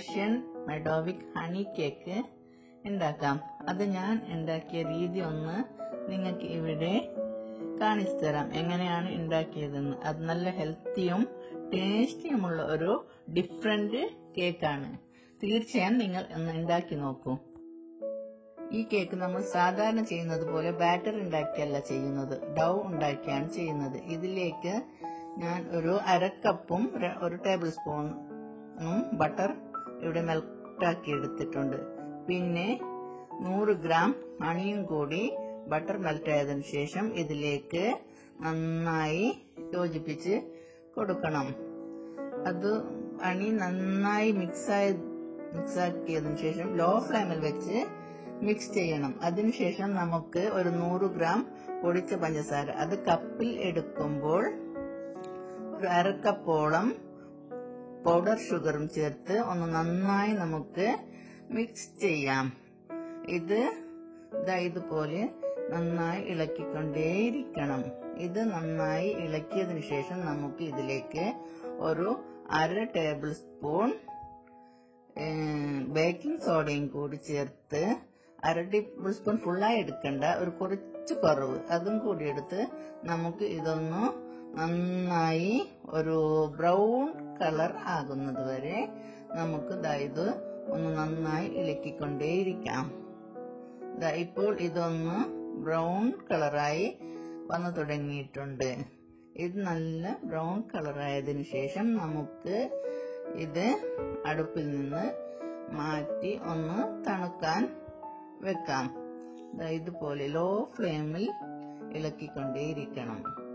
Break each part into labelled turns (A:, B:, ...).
A: Russian മെഡോവിക് honey cake ഉണ്ടാക്കാം അത് ഞാൻ ഉണ്ടാക്കിയ രീതി ഒന്ന് നിങ്ങൾക്ക് ഇവിടെ കാണിച്ചു തരാം എങ്ങനെയാണ് ഉണ്ടാക്കിയതെന്ന് അത് നല്ല ഹെൽത്തിയും ടേസ്റ്റിയുമുള്ള ഒരു ഡിഫറെന്റ് കേക്കാണ് തീർച്ചയായും നിങ്ങൾ ഒന്ന് ഉണ്ടാക്കി നോക്കൂ ഈ കേക്ക് നമ്മൾ സാധാരണ ചെയ്യുന്നത് പോലെ ബാറ്റർ ഉണ്ടാക്കിയല്ല ചെയ്യുന്നത് ഡൗ ഉണ്ടാക്കിയാണ് ചെയ്യുന്നത് ഇതിലേക്ക് ഞാൻ ഒരു അരക്കപ്പും ര- ഒരു ടേബിൾ സ്പൂണും ബട്ടർ ഇവിടെ മെൽട്ടാക്കി എടുത്തിട്ടുണ്ട് പിന്നെ നൂറ് ഗ്രാം ഹണിയും കൂടി ബട്ടർ മെൽറ്റ് ആയതിനു ശേഷം ഇതിലേക്ക് നന്നായി യോജിപ്പിച്ച് കൊടുക്കണം അത് അണി നന്നായി മിക്സായി മിക്സ് ആക്കിയതിനു ശേഷം ലോ ഫ്ലെയിമിൽ വെച്ച് മിക്സ് ചെയ്യണം അതിനുശേഷം നമുക്ക് ഒരു നൂറ് ഗ്രാം പൊടിച്ച പഞ്ചസാര അത് കപ്പിൽ എടുക്കുമ്പോൾ ഒരു അരക്കപ്പോളം പൗഡർ ഷുഗറും ചേർത്ത് ഒന്ന് നന്നായി നമുക്ക് മിക്സ് ചെയ്യാം ഇത് ദാ ഇതുപോലെ നന്നായി ഇളക്കിക്കൊണ്ടേയിരിക്കണം ഇത് നന്നായി ഇളക്കിയതിനു ശേഷം നമുക്ക് ഇതിലേക്ക് ഒരു അര ടേബിൾ സ്പൂൺ ബേക്കിംഗ് സോഡയും കൂടി ചേർത്ത് അര ടേബിൾ സ്പൂൺ ഫുള്ളായി എടുക്കണ്ട ഒരു കുറച്ച് കുറവ് അതും കൂടി എടുത്ത് നമുക്ക് ഇതൊന്ന് നന്നായി ഒരു ബ്രൗൺ കളർ ആകുന്നത് വരെ നമുക്ക് ദാ ഇത് ഒന്ന് നന്നായി ഇളക്കിക്കൊണ്ടേയിരിക്കാം ദാ ഇപ്പോൾ ഇതൊന്ന് ബ്രൗൺ കളറായി വന്നു തുടങ്ങിയിട്ടുണ്ട് ഇത് നല്ല ബ്രൗൺ കളറായതിനു ശേഷം നമുക്ക് ഇത് അടുപ്പിൽ നിന്ന് മാറ്റി ഒന്ന് തണുക്കാൻ വെക്കാം ദാ ഇതുപോലെ ലോ ഫ്ലെയിമിൽ ഇളക്കിക്കൊണ്ടേയിരിക്കണം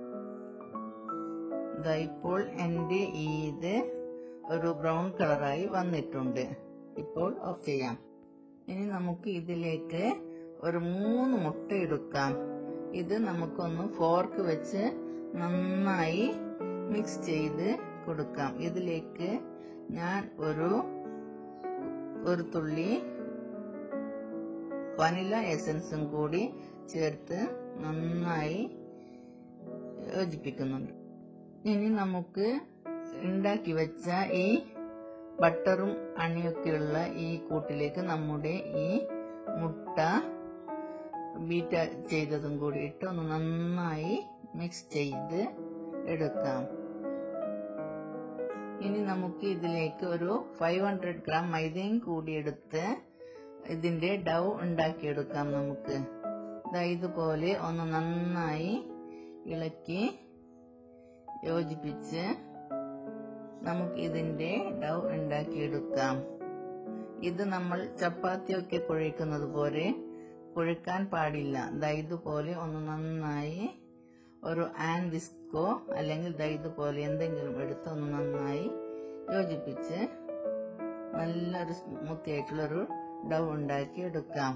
A: ദാ ഇപ്പോൾ എന്റെ ഈ ഇത് ഒരു ബ്രൗൺ കളറായി വന്നിട്ടുണ്ട് ഇപ്പോൾ ഓഫ് ചെയ്യാം ഇനി നമുക്ക് ഇതിലേക്ക് ഒരു മൂന്ന് മുട്ട എടുക്കാം ഇത് നമുക്കൊന്ന് ഫോർക്ക് വെച്ച് നന്നായി മിക്സ് ചെയ്ത് കൊടുക്കാം ഇതിലേക്ക് ഞാൻ ഒരു ഒരു തുള്ളി വനില എസൻസും കൂടി ചേർത്ത് നന്നായി യോജിപ്പിക്കുന്നുണ്ട് ഇനി നമുക്ക് ഉണ്ടാക്കി വെച്ച ഈ ബട്ടറും അണിയൊക്കെയുള്ള ഈ കൂട്ടിലേക്ക് നമ്മുടെ ഈ മുട്ട ബീറ്റ ചെയ്തതും കൂടി ഇട്ട് ഒന്ന് നന്നായി മിക്സ് ചെയ്ത് എടുക്കാം ഇനി നമുക്ക് ഇതിലേക്ക് ഒരു ഫൈവ് ഹൺഡ്രഡ് ഗ്രാം മൈദയും കൂടി എടുത്ത് ഇതിന്റെ ഡൗ ഉണ്ടാക്കിയെടുക്കാം നമുക്ക് ദാ ഇതുപോലെ ഒന്ന് നന്നായി ഇളക്കി യോജിപ്പിച്ച് നമുക്ക് ഇതിന്റെ ഡൗ ഉണ്ടാക്കിയെടുക്കാം ഇത് നമ്മൾ ചപ്പാത്തിയൊക്കെ കുഴയ്ക്കുന്നത് പോലെ കുഴക്കാൻ പാടില്ല ദാ ഇതുപോലെ ഒന്ന് നന്നായി ഒരു ആൻ വിസ്കോ അല്ലെങ്കിൽ ദാ ഇതുപോലെ എന്തെങ്കിലും എടുത്ത് ഒന്ന് നന്നായി യോജിപ്പിച്ച് നല്ലൊരു സ്മൂത്തി ആയിട്ടുള്ളൊരു ഡൗ ഉണ്ടാക്കി എടുക്കാം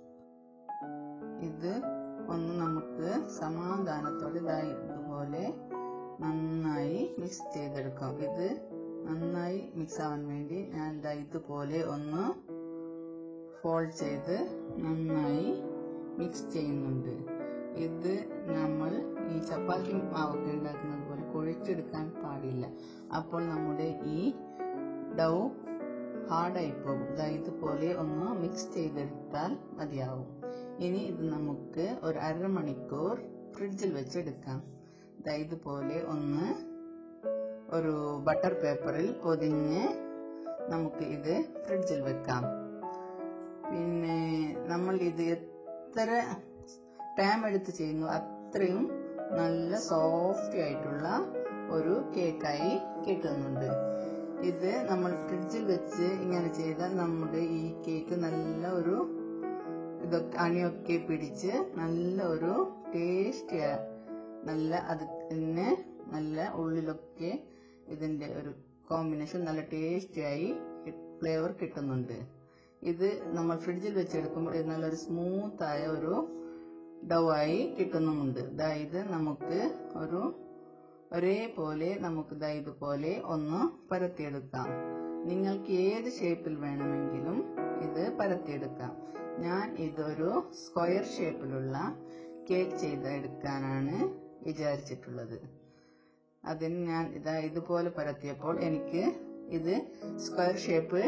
A: ഇത് ഒന്ന് നമുക്ക് സമാധാനത്തോടെ ദാ ഇതുപോലെ നന്നായി മിക്സ് ചെയ്തെടുക്കാം ഇത് നന്നായി മിക്സ് ആവാൻ വേണ്ടി ഞാൻ ദാ ഇതുപോലെ ഒന്ന് ഫോൾഡ് ചെയ്ത് നന്നായി മിക്സ് ചെയ്യുന്നുണ്ട് ഇത് നമ്മൾ ഈ ചപ്പാത്തി മാവൊക്കെ ഉണ്ടാക്കുന്നത് പോലെ കുഴച്ചെടുക്കാൻ പാടില്ല അപ്പോൾ നമ്മുടെ ഈ ഡൗ ഹാർഡായി പോകും ദാ ഇതുപോലെ ഒന്ന് മിക്സ് ചെയ്തെടുത്താൽ മതിയാവും ഇനി ഇത് നമുക്ക് ഒരു അരമണിക്കൂർ ഫ്രിഡ്ജിൽ വെച്ചെടുക്കാം ദാ ഇതുപോലെ ഒന്ന് ഒരു ബട്ടർ പേപ്പറിൽ പൊതിഞ്ഞ് നമുക്ക് ഇത് ഫ്രിഡ്ജിൽ വെക്കാം പിന്നെ നമ്മൾ ഇത് എത്ര ടൈം എടുത്ത് ചെയ്യുന്നു അത്രയും നല്ല സോഫ്റ്റ് ആയിട്ടുള്ള ഒരു കേക്കായി കിട്ടുന്നുണ്ട് ഇത് നമ്മൾ ഫ്രിഡ്ജിൽ വെച്ച് ഇങ്ങനെ ചെയ്താൽ നമ്മുടെ ഈ കേക്ക് നല്ല ഒരു ഇതൊക്കെ അണിയൊക്കെ പിടിച്ച് നല്ല ഒരു ടേസ്റ്റ് നല്ല അത് പിന്നെ നല്ല ഉള്ളിലൊക്കെ ഇതിന്റെ ഒരു കോമ്പിനേഷൻ നല്ല ടേസ്റ്റി ആയി ഫ്ലേവർ കിട്ടുന്നുണ്ട് ഇത് നമ്മൾ ഫ്രിഡ്ജിൽ വെച്ചെടുക്കുമ്പോൾ ഇത് നല്ലൊരു സ്മൂത്ത് ആയ ഒരു ഡൗ ആയി കിട്ടുന്നുമുണ്ട് ദാ ഇത് നമുക്ക് ഒരു ഒരേപോലെ നമുക്ക് ദാ ഇതുപോലെ ഒന്ന് പരത്തിയെടുക്കാം നിങ്ങൾക്ക് ഏത് ഷേപ്പിൽ വേണമെങ്കിലും ഇത് പരത്തിയെടുക്കാം ഞാൻ ഇതൊരു സ്ക്വയർ ഷേപ്പിലുള്ള കേക്ക് ചെയ്തെടുക്കാനാണ് വിചാരിച്ചിട്ടുള്ളത് അതിന് ഞാൻ ഇതാ ഇതുപോലെ പരത്തിയപ്പോൾ എനിക്ക് ഇത് സ്ക്വയർ ഷേപ്പ്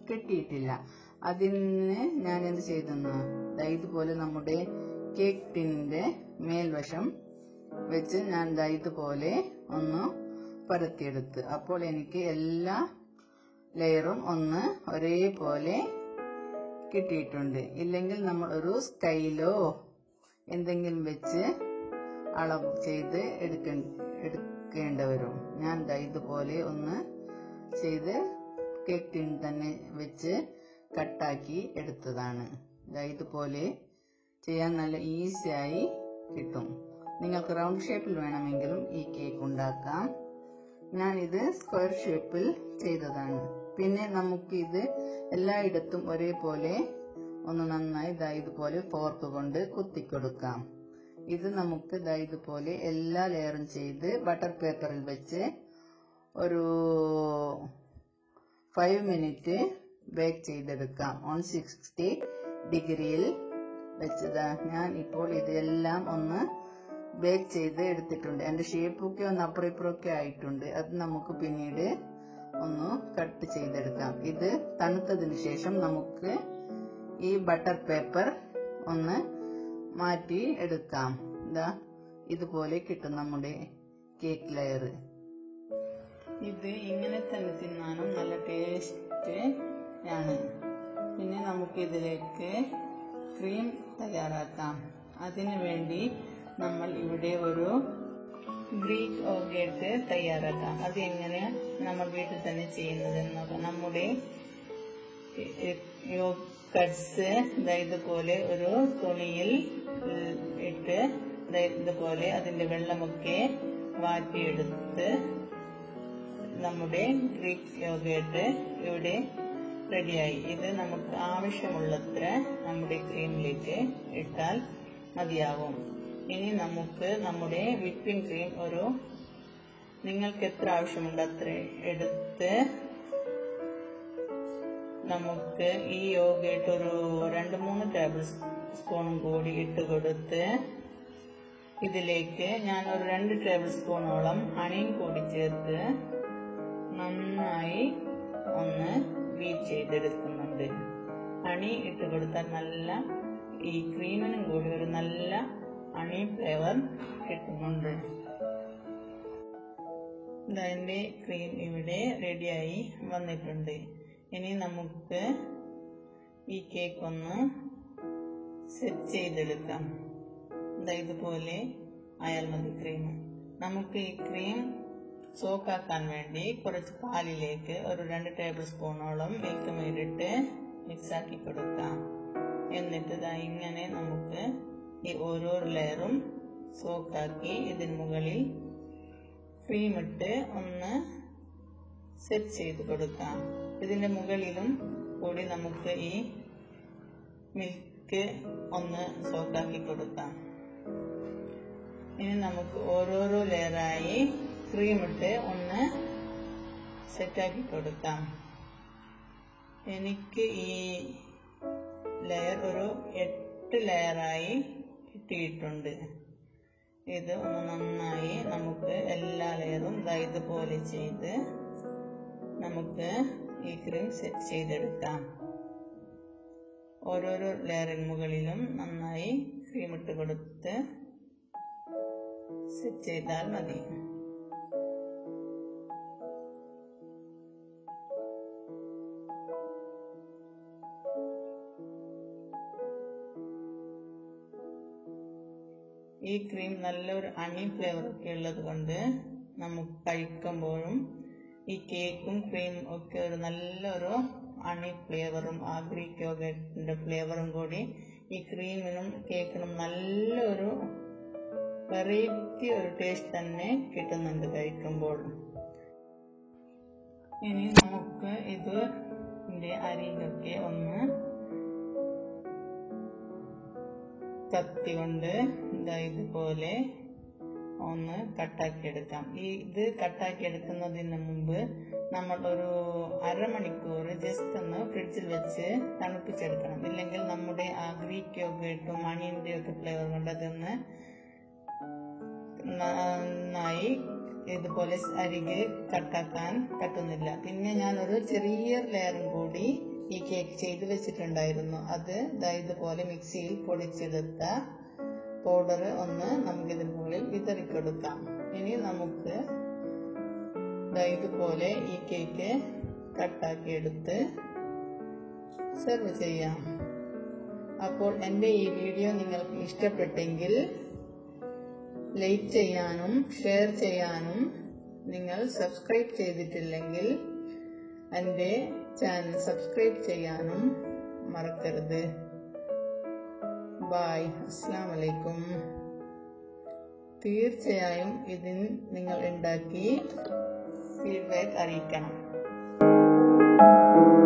A: കെട്ടിയിട്ടില്ല അതിന് ഞാൻ എന്ത് ചെയ്തെന്ന് ദാ ഇതുപോലെ നമ്മുടെ കേക്ക് ടിന്നിന്റെ മേൽവശം വെച്ച് ഞാൻ ദാ ഇതുപോലെ ഒന്ന് പരത്തിയെടുത്ത് അപ്പോൾ എനിക്ക് എല്ലാ ലെയറും ഒന്ന് ഒരേപോലെ കിട്ടിയിട്ടുണ്ട് ഇല്ലെങ്കിൽ നമ്മൾ ഒരു സ്കൈലോ എന്തെങ്കിലും വെച്ച് അളവ് ചെയ്ത് എടുക്ക എടുക്കേണ്ടി വരും ഞാൻ ദാ ഇതുപോലെ ഒന്ന് ചെയ്ത് കേക്ക് ടിൻ തന്നെ വെച്ച് കട്ടാക്കി എടുത്തതാണ് ദാ ഇതുപോലെ ചെയ്യാൻ നല്ല ഈസിയായി കിട്ടും നിങ്ങൾക്ക് റൗണ്ട് ഷേപ്പിൽ വേണമെങ്കിലും ഈ കേക്ക് ഉണ്ടാക്കാം ഞാൻ ഇത് സ്ക്വയർ ഷേപ്പിൽ ചെയ്തതാണ് പിന്നെ നമുക്ക് ഇത് എല്ലായിടത്തും ഒരേപോലെ ഒന്ന് നന്നായി ദാ ഇതുപോലെ ഫോർക്ക് കൊണ്ട് കുത്തിക്കൊടുക്കാം ഇത് നമുക്ക് ദാ ഇതുപോലെ എല്ലാ ലെയറും ചെയ്ത് ബട്ടർ പേപ്പറിൽ വെച്ച് ഒരു ഫൈവ് മിനിറ്റ് ബേക്ക് ചെയ്തെടുക്കാം വൺ സിക്സ്റ്റി ഡിഗ്രിയിൽ വെച്ചതാ ഞാൻ ഇപ്പോൾ ഇതെല്ലാം ഒന്ന് ബേക്ക് ചെയ്ത് എടുത്തിട്ടുണ്ട് എൻ്റെ ഷേപ്പൊക്കെ ഒന്ന് അപ്പുറം ഇപ്പുറമൊക്കെ ആയിട്ടുണ്ട് അത് നമുക്ക് പിന്നീട് ഒന്ന് കട്ട് ചെയ്തെടുക്കാം ഇത് തണുത്തതിന് ശേഷം നമുക്ക് ഈ ബട്ടർ പേപ്പർ ഒന്ന് മാറ്റി എടുക്കാം ഇതാ ഇതുപോലെ കിട്ടും നമ്മുടെ കേക്ക് ലെയർ ഇത് ഇങ്ങനെ തന്നെ തിന്നാനും നല്ല ടേസ്റ്റ് ആണ് പിന്നെ നമുക്ക് ഇതിലേക്ക് ക്രീം തയ്യാറാക്കാം അതിനു വേണ്ടി നമ്മൾ ഇവിടെ ഒരു ഗ്രീക്ക് ഓഗേറ്റ് തയ്യാറാക്കാം അത് എങ്ങനെ നമ്മൾ വീട്ടിൽ തന്നെ ചെയ്യുന്നതെന്ന് നോക്കാം നമ്മുടെ കട്സ് ഇതുപോലെ ഒരു തുണിയിൽ ഇട്ട് ഇതുപോലെ അതിന്റെ വെള്ളമൊക്കെ വാറ്റിയെടുത്ത് നമ്മുടെ ഗ്രീക്ക് യോഗേട്ട് ഇവിടെ റെഡിയായി ഇത് നമുക്ക് ആവശ്യമുള്ളത്ര നമ്മുടെ ക്രീമിലേക്ക് ഇട്ടാൽ മതിയാവും ഇനി നമുക്ക് നമ്മുടെ വിപ്പിംഗ് ക്രീം ഒരു നിങ്ങൾക്ക് എത്ര ആവശ്യമുണ്ട് അത്ര എടുത്ത് നമുക്ക് ഈ യോഗേട്ട് ഒരു രണ്ട് മൂന്ന് ടേബിൾ സ്പൂണും കൂടി ഇട്ട് കൊടുത്ത് ഇതിലേക്ക് ഞാൻ ഒരു രണ്ട് ടേബിൾ സ്പൂണോളം ഹണിയും കൂടി ചേർത്ത് നന്നായി ഒന്ന് ബീറ്റ് ചെയ്തെടുക്കുന്നുണ്ട് ഹണി ഇട്ട് കൊടുത്താൽ നല്ല ഈ ക്രീമിനും കൂടി ഒരു നല്ല ഹണി ഫ്ലേവർ കിട്ടുന്നുണ്ട് ഇതിന്റെ ക്രീം ഇവിടെ റെഡിയായി വന്നിട്ടുണ്ട് ഇനി നമുക്ക് ഈ കേക്ക് ഒന്ന് സെറ്റ് ചെയ്തെടുക്കാം ഇതുപോലെ ആയാൽ മതി ക്രീം നമുക്ക് ഈ ക്രീം സോക്കാക്കാൻ വേണ്ടി കുറച്ച് പാലിലേക്ക് ഒരു രണ്ട് ടേബിൾ സ്പൂണോളം മിൽക്ക് മേടിട്ട് മിക്സാക്കി കൊടുക്കാം എന്നിട്ട് ഇതാ ഇങ്ങനെ നമുക്ക് ഈ ഓരോ ലെയറും സോക്കാക്കി ഇതിന് മുകളിൽ ക്രീം ഇട്ട് ഒന്ന് സെറ്റ് ചെയ്ത് കൊടുക്കാം ഇതിന്റെ മുകളിലും കൂടി നമുക്ക് ഈ മിൽക്ക് ഒന്ന് സോക്കാക്കി കൊടുക്കാം ഇനി നമുക്ക് ഓരോരോ ലെയറായി ക്രീം ഇട്ട് ഒന്ന് സെറ്റാക്കി കൊടുക്കാം എനിക്ക് ഈ ലെയർ ഒരു എട്ട് ലെയറായി കിട്ടിയിട്ടുണ്ട് ഇത് ഒന്ന് നന്നായി നമുക്ക് എല്ലാ ലെയറും ഇതുപോലെ ചെയ്ത് നമുക്ക് ഈ ക്രീം സെറ്റ് ചെയ്തെടുക്കാം ഓരോരോ ലെയറിന് മുകളിലും നന്നായി ക്രീം ഇട്ട് കൊടുത്ത് സെറ്റ് ചെയ്താൽ മതി ഈ ക്രീം നല്ലൊരു ഹണി ഫ്ലേവർ ഒക്കെ ഉള്ളത് കൊണ്ട് നമുക്ക് കഴിക്കുമ്പോഴും ഈ കേക്കും ക്രീമും ഒക്കെ ഒരു നല്ലൊരു ഹണി ഫ്ലേവറും ആ ഗ്രീക്ക് യോഗട്ടിന്റെ ഫ്ലേവറും കൂടി ഈ ക്രീമിനും കേക്കിനും നല്ലൊരു വെറൈറ്റി ഒരു ടേസ്റ്റ് തന്നെ കിട്ടുന്നുണ്ട് കഴിക്കുമ്പോൾ ഇനി നമുക്ക് ഇത് അരികൊക്കെ ഒന്ന് കത്തി കൊണ്ട് ഇതാ ഇതുപോലെ ഒന്ന് കട്ടാക്കി എടുക്കാം ഈ ഇത് കട്ടാക്കി എടുക്കുന്നതിന് മുമ്പ് നമ്മൾ ഒരു അരമണിക്കൂർ ജസ്റ്റ് ഒന്ന് ഫ്രിഡ്ജിൽ വെച്ച് തണുപ്പിച്ചെടുക്കണം ഇല്ലെങ്കിൽ നമ്മുടെ ആ ഗ്രീക്ക് യോഗട്ടും മണിന്റെ ഒക്കെ ഫ്ലേവർ കൊണ്ട് അതൊന്ന് നന്നായി ഇതുപോലെ അരികെ കട്ടാക്കാൻ പറ്റുന്നില്ല പിന്നെ ഞാൻ ഒരു ചെറിയ ലെയറും കൂടി ഈ കേക്ക് ചെയ്ത് വെച്ചിട്ടുണ്ടായിരുന്നു അത് ദാ ഇതുപോലെ മിക്സിയിൽ പൊടിച്ചെടുത്ത പൗഡർ ഒന്ന് നമുക്ക് ഇതിന് മുകളിൽ വിതറിക്കൊടുക്കാം ഇനി നമുക്ക് ദാ ഇതുപോലെ ഈ കേക്ക് കട്ടാക്കി എടുത്ത് സെർവ് ചെയ്യാം അപ്പോൾ എൻ്റെ ഈ വീഡിയോ നിങ്ങൾക്ക് ഇഷ്ടപ്പെട്ടെങ്കിൽ ലൈക്ക് ചെയ്യാനും ഷെയർ ചെയ്യാനും നിങ്ങൾ സബ്സ്ക്രൈബ് ചെയ്തിട്ടില്ലെങ്കിൽ എൻ്റെ ചാനൽ സബ്സ്ക്രൈബ് ചെയ്യാനും മറക്കരുത് ബായ് അസ്സാം വലൈക്കും തീർച്ചയായും ഇതിന് നിങ്ങൾ ഉണ്ടാക്കി ഫീഡ്ബാക്ക് അറിയിക്കണം